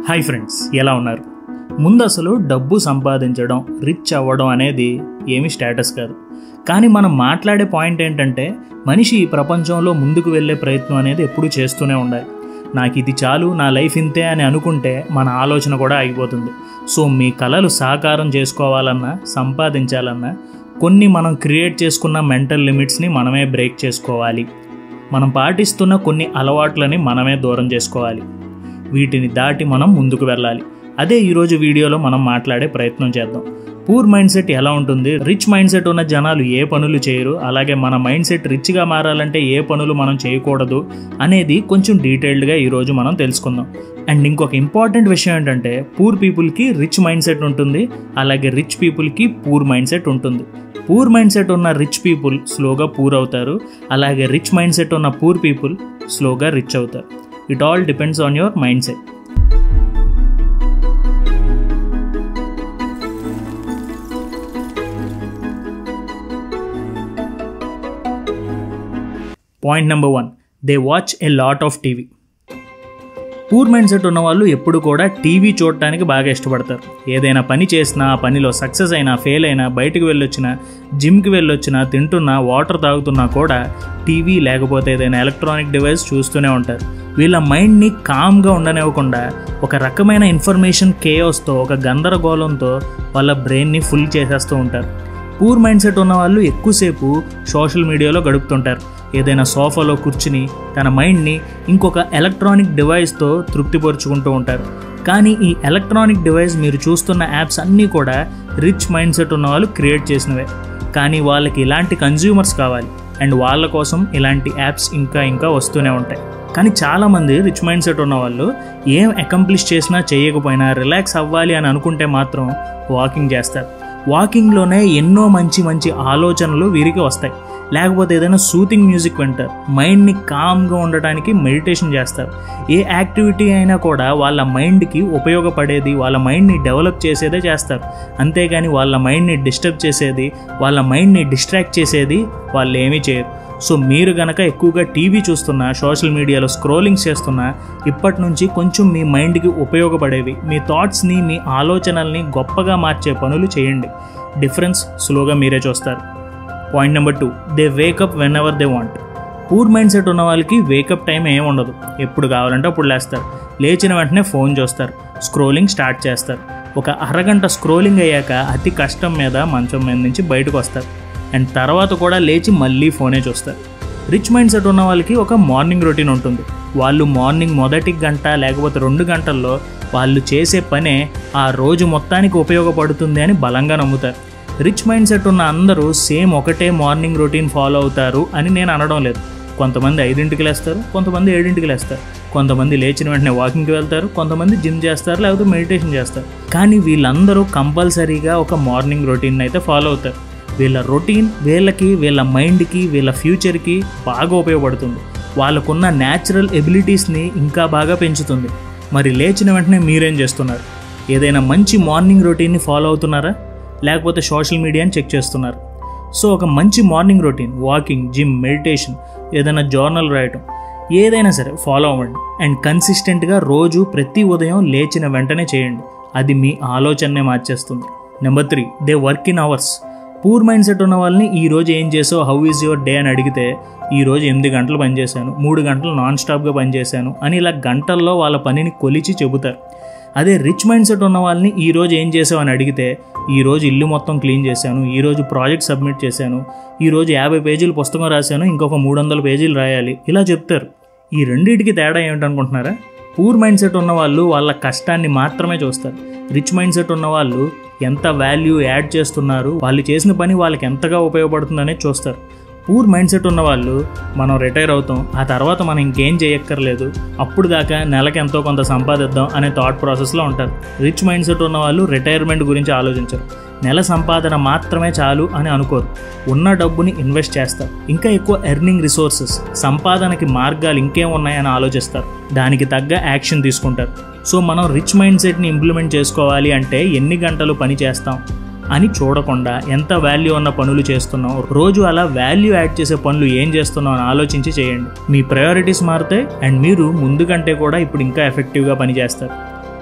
hi friends ఎలా ఉన్నారు ముందు అసలు డబ్బు సంపాదించడం రిచ్ అవ్వడం అనేది ఏమి స్టేటస్ కాదు కానీ మనం మాట్లాడే పాయింట్ ఏంటంటే మనిషి ఈ ప్రపంచంలో ముందుకు వెళ్ళే ప్రయత్నం అనేది ఎప్పుడూ చేస్తూనే ఉండాలి నాకు ఇది చాలు నా లైఫ్ ఇంతే అని అనుకుంటే మన ఆలోచన కూడా ఆగిపోతుంది సో మీ కళలు సాకారం చేసుకోవాలన్నా సంపాదించాలన్నా కొన్ని మనం క్రియేట్ చేసుకున్న మెంటల్ లిమిట్స్ని మనమే బ్రేక్ చేసుకోవాలి మనం పాటిస్తున్న కొన్ని అలవాట్లని మనమే దూరం చేసుకోవాలి వీటిని దాటి మనం ముందుకు వెళ్ళాలి అదే ఈరోజు వీడియోలో మనం మాట్లాడే ప్రయత్నం చేద్దాం పూర్ మైండ్ సెట్ ఎలా ఉంటుంది రిచ్ మైండ్ సెట్ ఉన్న జనాలు ఏ పనులు చేయరు అలాగే మన మైండ్ సెట్ రిచ్గా మారాలంటే ఏ పనులు మనం చేయకూడదు అనేది కొంచెం డీటెయిల్డ్గా ఈరోజు మనం తెలుసుకుందాం అండ్ ఇంకొక ఇంపార్టెంట్ విషయం ఏంటంటే పూర్ పీపుల్కి రిచ్ మైండ్ సెట్ ఉంటుంది అలాగే రిచ్ పీపుల్కి పూర్ మైండ్ సెట్ ఉంటుంది పూర్ మైండ్ సెట్ ఉన్న రిచ్ పీపుల్ స్లోగా పూర్ అవుతారు అలాగే రిచ్ మైండ్ సెట్ ఉన్న పూర్ పీపుల్ స్లోగా రిచ్ అవుతారు it all depends on your mindset point number one they watch a lot of TV poor mindset ఉన్న వాళ్ళు ఎప్పుడు కూడా టీవీ చూడటానికి బాగా ఇష్టపడతారు ఏదైనా పని చేసినా ఆ పనిలో సక్సెస్ అయినా ఫెయిల్ అయినా బయటకు వెళ్ళొచ్చినా జిమ్కి వెళ్ళొచ్చినా తింటున్నా వాటర్ తాగుతున్నా కూడా టీవీ లేకపోతే ఏదైనా ఎలక్ట్రానిక్ డివైస్ చూస్తూనే ఉంటారు వీళ్ళ మైండ్ని కామ్గా ఉండనివ్వకుండా ఒక రకమైన ఇన్ఫర్మేషన్ కేయోస్తో ఒక గందరగోళంతో వాళ్ళ బ్రెయిన్ని ఫుల్ చేసేస్తూ ఉంటారు పూర్ మైండ్ సెట్ ఉన్న వాళ్ళు ఎక్కువసేపు సోషల్ మీడియాలో గడుపుతుంటారు ఏదైనా సోఫాలో కూర్చుని తన మైండ్ని ఇంకొక ఎలక్ట్రానిక్ డివైస్తో తృప్తిపరుచుకుంటూ ఉంటారు కానీ ఈ ఎలక్ట్రానిక్ డివైస్ మీరు చూస్తున్న యాప్స్ అన్నీ కూడా రిచ్ మైండ్ సెట్ ఉన్న వాళ్ళు క్రియేట్ చేసినవే కానీ వాళ్ళకి ఇలాంటి కన్జ్యూమర్స్ కావాలి అండ్ వాళ్ళ కోసం ఇలాంటి యాప్స్ ఇంకా ఇంకా వస్తూనే ఉంటాయి కానీ చాలామంది రిచ్ మైండ్ సెట్ ఉన్న వాళ్ళు ఏం అకంప్లిష్ చేసినా చేయకపోయినా రిలాక్స్ అవ్వాలి అని అనుకుంటే మాత్రం వాకింగ్ చేస్తారు వాకింగ్లోనే ఎన్నో మంచి మంచి ఆలోచనలు వీరికి వస్తాయి లేకపోతే ఏదైనా సూతింగ్ మ్యూజిక్ వింటారు మైండ్ని కామ్గా ఉండటానికి మెడిటేషన్ చేస్తారు ఏ యాక్టివిటీ అయినా కూడా వాళ్ళ మైండ్కి ఉపయోగపడేది వాళ్ళ మైండ్ని డెవలప్ చేసేదే చేస్తారు అంతేగాని వాళ్ళ మైండ్ని డిస్టర్బ్ చేసేది వాళ్ళ మైండ్ని డిస్ట్రాక్ట్ చేసేది వాళ్ళు ఏమీ చేయరు సో మీరు గనక ఎక్కువగా టీవీ చూస్తున్నా సోషల్ మీడియాలో స్క్రోలింగ్ చేస్తున్నా ఇప్పటి నుంచి కొంచెం మీ మైండ్కి ఉపయోగపడేవి మీ థాట్స్ని మీ ఆలోచనల్ని గొప్పగా మార్చే పనులు చేయండి డిఫరెన్స్ స్లోగా మీరే చూస్తారు point number two they wake up whenever they want poor mindset ఉన్న వాళ్ళకి వేకప్ టైం ఏం ఉండదు ఎప్పుడు కావాలంటే అప్పుడు లేస్తారు లేచిన వెంటనే ఫోన్ చూస్తారు స్క్రోలింగ్ స్టార్ట్ చేస్తారు ఒక అరగంట స్క్రోలింగ్ అయ్యాక అతి కష్టం మీద మంచం మీద నుంచి బయటకు వస్తారు అండ్ తర్వాత కూడా లేచి మళ్ళీ ఫోనే చూస్తారు రిచ్ మైండ్ సెట్ ఉన్న వాళ్ళకి ఒక మార్నింగ్ రొటీన్ ఉంటుంది వాళ్ళు మార్నింగ్ మొదటి గంట లేకపోతే రెండు గంటల్లో వాళ్ళు చేసే పనే ఆ రోజు మొత్తానికి ఉపయోగపడుతుంది అని బలంగా నమ్ముతారు రిచ్ మైండ్ సెట్ ఉన్న అందరూ సేమ్ ఒకటే మార్నింగ్ రొటీన్ ఫాలో అవుతారు అని నేను అనడం లేదు కొంతమంది ఐదింటికి లేస్తారు కొంతమంది ఏడింటికి లేస్తారు కొంతమంది లేచిన వెంటనే వాకింగ్కి వెళ్తారు కొంతమంది జిమ్ చేస్తారు లేకపోతే మెడిటేషన్ చేస్తారు కానీ వీళ్ళందరూ కంపల్సరీగా ఒక మార్నింగ్ రొటీన్ అయితే ఫాలో అవుతారు వీళ్ళ రొటీన్ వీళ్ళకి వీళ్ళ మైండ్కి వీళ్ళ ఫ్యూచర్కి బాగా ఉపయోగపడుతుంది వాళ్ళకున్న న్యాచురల్ ఎబిలిటీస్ని ఇంకా బాగా పెంచుతుంది మరి లేచిన వెంటనే మీరేం చేస్తున్నారు ఏదైనా మంచి మార్నింగ్ రొటీన్ని ఫాలో అవుతున్నారా లేకపోతే సోషల్ మీడియాని చెక్ చేస్తున్నారు సో ఒక మంచి morning routine walking gym meditation ఏదైనా జర్నల్ రాయటం ఏదైనా సరే ఫాలో అవ్వండి అండ్ కన్సిస్టెంట్గా రోజు ప్రతి ఉదయం లేచిన వెంటనే చేయండి అది మీ ఆలోచననే మార్చేస్తుంది number three they work in hours poor mindset ఉన్న వాళ్ళని ఈ రోజు ఏం చేసావు హౌ ఈజ్ యువర్ డే అని అడిగితే ఈ రోజు ఎనిమిది గంటలు పనిచేశాను మూడు గంటలు నాన్ స్టాప్గా పనిచేశాను అని ఇలా గంటల్లో వాళ్ళ పనిని కొలిచి చెబుతారు అదే రిచ్ మైండ్ సెట్ ఉన్న వాళ్ళని ఈ రోజు ఏం చేసావు అని అడిగితే ఈ రోజు ఇల్లు మొత్తం క్లీన్ చేశాను ఈ రోజు ప్రాజెక్ట్ సబ్మిట్ చేశాను ఈ రోజు యాభై పేజీలు పుస్తకం రాశాను ఇంకొక మూడు వందల పేజీలు రాయాలి ఇలా చెప్తారు ఈ రెండింటికి తేడా ఏమిటనుకుంటున్నారా పూర్ మైండ్ సెట్ ఉన్న వాళ్ళు వాళ్ళ కష్టాన్ని మాత్రమే చూస్తారు రిచ్ మైండ్ సెట్ ఉన్న వాళ్ళు ఎంత వాల్యూ యాడ్ చేస్తున్నారు వాళ్ళు చేసిన పని వాళ్ళకి ఎంతగా ఉపయోగపడుతుందనే చూస్తారు పూర్ మైండ్ సెట్ ఉన్న వాళ్ళు మనం రిటైర్ అవుతాం ఆ తర్వాత మనం ఇంకేం చేయక్కర్లేదు అప్పుడు దాకా నెలకి ఎంతో కొంత సంపాదిద్దాం అనే థాట్ ప్రాసెస్లో ఉంటారు రిచ్ మైండ్ సెట్ ఉన్న వాళ్ళు రిటైర్మెంట్ గురించి ఆలోచించరు నెల సంపాదన మాత్రమే చాలు అని అనుకోరు ఉన్న డబ్బుని ఇన్వెస్ట్ చేస్తారు ఇంకా ఎక్కువ ఎర్నింగ్ రిసోర్సెస్ సంపాదనకి మార్గాలు ఇంకేం ఉన్నాయని ఆలోచిస్తారు దానికి తగ్గ యాక్షన్ తీసుకుంటారు సో మనం రిచ్ మైండ్ సెట్ని ఇంప్లిమెంట్ చేసుకోవాలి అంటే ఎన్ని గంటలు పని చేస్తాం అని చూడకుండా ఎంత వాల్యూ ఉన్న పనులు చేస్తున్నాం రోజు అలా వాల్యూ యాడ్ చేసే పనులు ఏం చేస్తున్నాం అని ఆలోచించి చేయండి మీ ప్రయారిటీస్ మారితే అండ్ మీరు ముందు కంటే కూడా ఇప్పుడు ఇంకా ఎఫెక్టివ్గా పనిచేస్తారు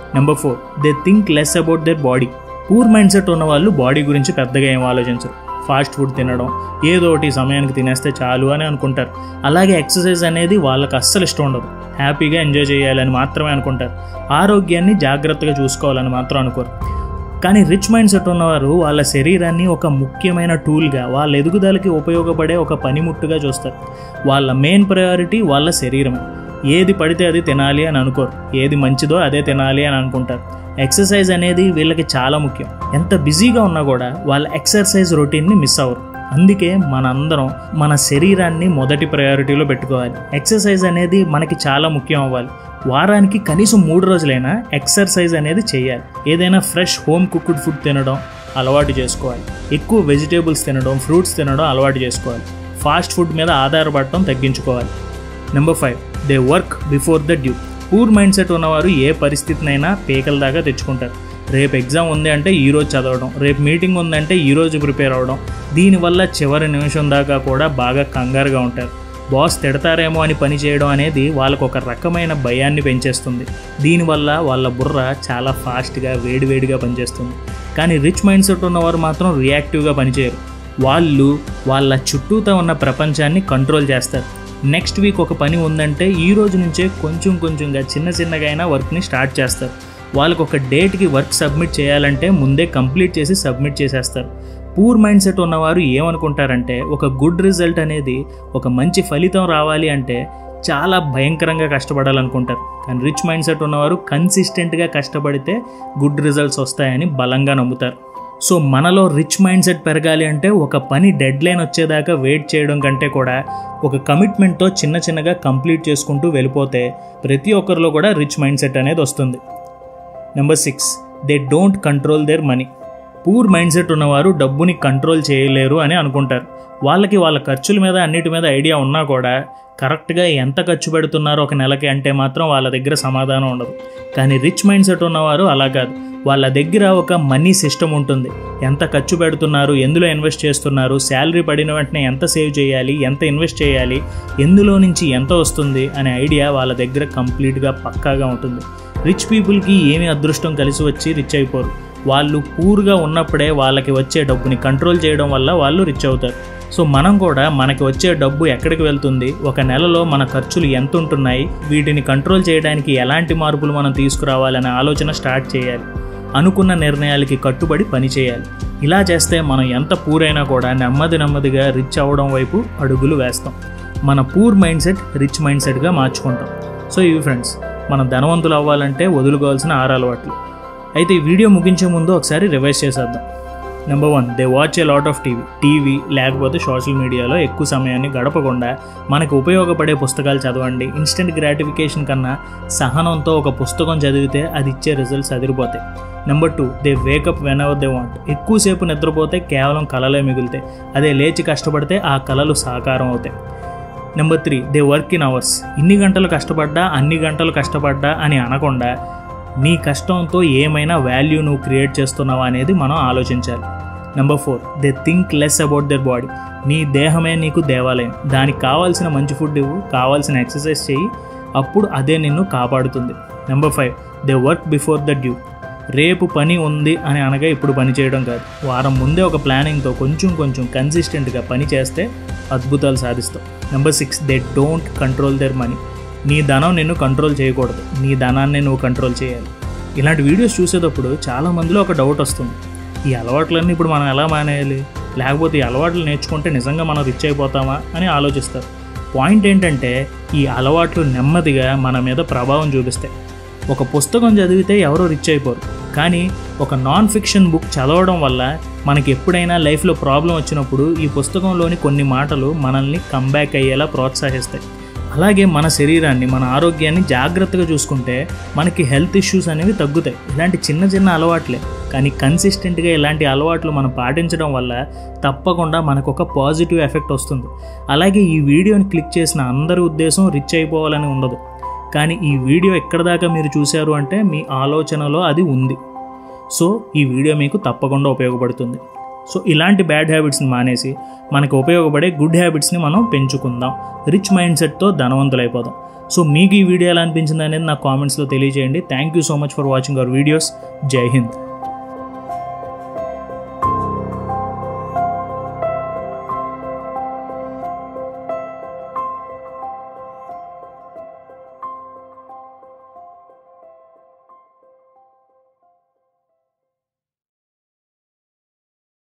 number four they think less about their body poor mindset ఉన్న వాళ్ళు బాడీ గురించి పెద్దగా ఏం ఆలోచించరు ఫాస్ట్ ఫుడ్ తినడం ఏదో ఒకటి సమయానికి తినేస్తే చాలు అని అనుకుంటారు అలాగే ఎక్సర్సైజ్ అనేది వాళ్ళకి అస్సలు ఇష్టం ఉండదు హ్యాపీగా ఎంజాయ్ చేయాలని మాత్రమే అనుకుంటారు ఆరోగ్యాన్ని జాగ్రత్తగా చూసుకోవాలని మాత్రం అనుకోరు కానీ రిచ్ మైండ్ సెట్ ఉన్నవారు వాళ్ళ శరీరాన్ని ఒక ముఖ్యమైన టూల్గా వాళ్ళ ఎదుగుదలకి ఉపయోగపడే ఒక పనిముట్టుగా చూస్తారు వాళ్ళ మెయిన్ ప్రయారిటీ వాళ్ళ శరీరమే ఏది పడితే అది తినాలి అని అనుకోరు ఏది మంచిదో అదే తినాలి అని అనుకుంటారు ఎక్సర్సైజ్ అనేది వీళ్ళకి చాలా ముఖ్యం ఎంత బిజీగా ఉన్నా కూడా వాళ్ళ ఎక్సర్సైజ్ రొటీన్ని మిస్ అవ్వరు అందుకే మనందరం మన శరీరాన్ని మొదటి ప్రయారిటీలో పెట్టుకోవాలి ఎక్సర్సైజ్ అనేది మనకి చాలా ముఖ్యం అవ్వాలి వారానికి కనీసం మూడు రోజులైనా ఎక్సర్సైజ్ అనేది చేయాలి ఏదైనా ఫ్రెష్ హోమ్ కుక్డ్ ఫుడ్ తినడం అలవాటు చేసుకోవాలి ఎక్కువ వెజిటేబుల్స్ తినడం ఫ్రూట్స్ తినడం అలవాటు చేసుకోవాలి ఫాస్ట్ ఫుడ్ మీద ఆధారపడటం తగ్గించుకోవాలి number five they work before the due poor mindset ఉన్నవారు ఏ పరిస్థితినైనా పేకల దాకా తెచ్చుకుంటారు రేపు ఎగ్జామ్ ఉంది అంటే ఈరోజు చదవడం రేపు మీటింగ్ ఉందంటే ఈరోజు ప్రిపేర్ అవ్వడం దీనివల్ల చివరి నిమిషం దాకా కూడా బాగా కంగారుగా ఉంటారు బాస్ తిడతారేమో అని పని చేయడం అనేది వాళ్ళకు ఒక రకమైన భయాన్ని పెంచేస్తుంది దీనివల్ల వాళ్ళ బుర్ర చాలా ఫాస్ట్గా వేడివేడిగా పనిచేస్తుంది కానీ రిచ్ మైండ్ సెట్ ఉన్నవారు మాత్రం రియాక్టివ్గా పనిచేయరు వాళ్ళు వాళ్ళ చుట్టూతో ఉన్న ప్రపంచాన్ని కంట్రోల్ చేస్తారు నెక్స్ట్ వీక్ ఒక పని ఉందంటే ఈ రోజు నుంచే కొంచెం కొంచెంగా చిన్న చిన్నగా అయినా వర్క్ని స్టార్ట్ చేస్తారు వాళ్ళకు ఒక డేట్కి వర్క్ సబ్మిట్ చేయాలంటే ముందే కంప్లీట్ చేసి సబ్మిట్ చేసేస్తారు పూర్ మైండ్ సెట్ ఉన్నవారు ఏమనుకుంటారంటే ఒక గుడ్ రిజల్ట్ అనేది ఒక మంచి ఫలితం రావాలి అంటే చాలా భయంకరంగా కష్టపడాలనుకుంటారు కానీ రిచ్ మైండ్ సెట్ ఉన్నవారు కన్సిస్టెంట్గా కష్టపడితే గుడ్ రిజల్ట్స్ వస్తాయని బలంగా నమ్ముతారు సో మనలో రిచ్ మైండ్ సెట్ పెరగాలి అంటే ఒక పని డెడ్ లైన్ వచ్చేదాకా వెయిట్ చేయడం కంటే కూడా ఒక కమిట్మెంట్తో చిన్న చిన్నగా కంప్లీట్ చేసుకుంటూ వెళ్ళిపోతే ప్రతి ఒక్కరిలో కూడా రిచ్ మైండ్ సెట్ అనేది వస్తుంది number six they don't control their money poor mindset ఉన్నవారు డబ్బుని కంట్రోల్ చేయలేరు అని అనుకుంటారు వాళ్ళకి వాళ్ళ ఖర్చుల మీద అన్నిటి మీద ఐడియా ఉన్నా కూడా కరెక్ట్గా ఎంత ఖర్చు పెడుతున్నారో ఒక నెలకి అంటే మాత్రం వాళ్ళ దగ్గర సమాధానం ఉండదు కానీ రిచ్ మైండ్ సెట్ ఉన్నవారు అలా కాదు వాళ్ళ దగ్గర ఒక మనీ సిస్టమ్ ఉంటుంది ఎంత ఖర్చు పెడుతున్నారు ఎందులో ఇన్వెస్ట్ చేస్తున్నారు శాలరీ పడిన వెంటనే ఎంత సేవ్ చేయాలి ఎంత ఇన్వెస్ట్ చేయాలి ఎందులో నుంచి ఎంత వస్తుంది అనే ఐడియా వాళ్ళ దగ్గర కంప్లీట్గా పక్కాగా ఉంటుంది రిచ్ పీపుల్కి ఏమి అదృష్టం కలిసి వచ్చి రిచ్ అయిపోరు వాళ్ళు పూర్గా ఉన్నప్పుడే వాళ్ళకి వచ్చే డబ్బుని కంట్రోల్ చేయడం వల్ల వాళ్ళు రిచ్ అవుతారు సో మనం కూడా మనకి వచ్చే డబ్బు ఎక్కడికి వెళ్తుంది ఒక నెలలో మన ఖర్చులు ఎంత ఉంటున్నాయి వీటిని కంట్రోల్ చేయడానికి ఎలాంటి మార్పులు మనం తీసుకురావాలనే ఆలోచన స్టార్ట్ చేయాలి అనుకున్న నిర్ణయాలకి కట్టుబడి పని చేయాలి ఇలా చేస్తే మనం ఎంత పూరైనా కూడా నెమ్మది నెమ్మదిగా రిచ్ అవ్వడం వైపు అడుగులు వేస్తాం మన పూర్ మైండ్ సెట్ రిచ్ మైండ్ సెట్గా మార్చుకుంటాం సో ఇవి ఫ్రెండ్స్ మనం ధనవంతులు అవ్వాలంటే వదులుకోవాల్సిన ఆరు అలవాట్లు అయితే ఈ వీడియో ముగించే ముందు ఒకసారి రివైజ్ చేసేద్దాం number one they watch a lot of TV TV లేకపోతే సోషల్ మీడియాలో ఎక్కువ సమయాన్ని గడపకుండా మనకు ఉపయోగపడే పుస్తకాలు చదవండి ఇన్స్టెంట్ గ్రాటిఫికేషన్ కన్నా సహనంతో ఒక పుస్తకం చదివితే అది ఇచ్చే రిజల్ట్స్ అదిరిపోతాయి number two they wake up whenever they want ఎక్కువసేపు నిద్రపోతే కేవలం కళలే మిగులుతాయి అదే లేచి కష్టపడితే ఆ కళలు సాకారం అవుతాయి number three they work in hours ఇన్ని గంటలు కష్టపడ్డా అన్ని గంటలు కష్టపడ్డా అని అనకుండా నీ కష్టంతో ఏమైనా వాల్యూ నువ్వు క్రియేట్ చేస్తున్నావా అనేది మనం ఆలోచించాలి number four they think less about their body నీ దేహమే నీకు దేవాలయం దానికి కావాల్సిన మంచి ఫుడ్ ఇవ్వు కావాల్సిన ఎక్సర్సైజ్ చేయి అప్పుడు అదే నిన్ను కాపాడుతుంది number five they work before the due రేపు పని ఉంది అని అనగా ఇప్పుడు పని చేయడం కాదు వారం ముందే ఒక ప్లానింగ్తో కొంచెం కొంచెం కన్సిస్టెంట్గా పని చేస్తే అద్భుతాలు సాధిస్తాం number six they don't control their money నీ ధనం నిన్ను కంట్రోల్ చేయకూడదు నీ ధనాన్ని నువ్వు కంట్రోల్ చేయాలి ఇలాంటి వీడియోస్ చూసేటప్పుడు చాలా మందిలో ఒక డౌట్ వస్తుంది ఈ అలవాట్లన్నీ ఇప్పుడు మనం ఎలా మానేయాలి లేకపోతే ఈ అలవాట్లు నేర్చుకుంటే నిజంగా మనం రిచ్ అయిపోతామా అని ఆలోచిస్తారు పాయింట్ ఏంటంటే ఈ అలవాట్లు నెమ్మదిగా మన మీద ప్రభావం చూపిస్తాయి ఒక పుస్తకం చదివితే ఎవరో రిచ్ అయిపోరు కానీ ఒక నాన్ ఫిక్షన్ బుక్ చదవడం వల్ల మనకి ఎప్పుడైనా లైఫ్లో ప్రాబ్లం వచ్చినప్పుడు ఈ పుస్తకంలోని కొన్ని మాటలు మనల్ని కంబ్యాక్ అయ్యేలా ప్రోత్సహిస్తాయి అలాగే మన శరీరాన్ని మన ఆరోగ్యాన్ని జాగ్రత్తగా చూసుకుంటే మనకి హెల్త్ ఇష్యూస్ అనేవి తగ్గుతాయి ఇలాంటి చిన్న చిన్న అలవాట్లే కానీ కన్సిస్టెంట్గా ఇలాంటి అలవాట్లు మనం పాటించడం వల్ల తప్పకుండా మనకు ఒక పాజిటివ్ ఎఫెక్ట్ వస్తుంది అలాగే ఈ వీడియోని క్లిక్ చేసిన అందరి ఉద్దేశం రిచ్ అయిపోవాలని ఉండదు కానీ ఈ వీడియో ఎక్కడ దాకా మీరు చూశారు అంటే మీ ఆలోచనలో అది ఉంది సో ఈ వీడియో మీకు తప్పకుండా ఉపయోగపడుతుంది సో ఇలాంటి బ్యాడ్ హ్యాబిట్స్ని మానేసి మనకు ఉపయోగపడే గుడ్ హ్యాబిట్స్ని మనం పెంచుకుందాం రిచ్ మైండ్ సెట్తో ధనవంతులైపోదాం సో మీకు ఈ వీడియో ఎలా అనిపించింది అనేది నాకు కామెంట్స్లో తెలియజేయండి thank you so much for watching our videos Jai Hind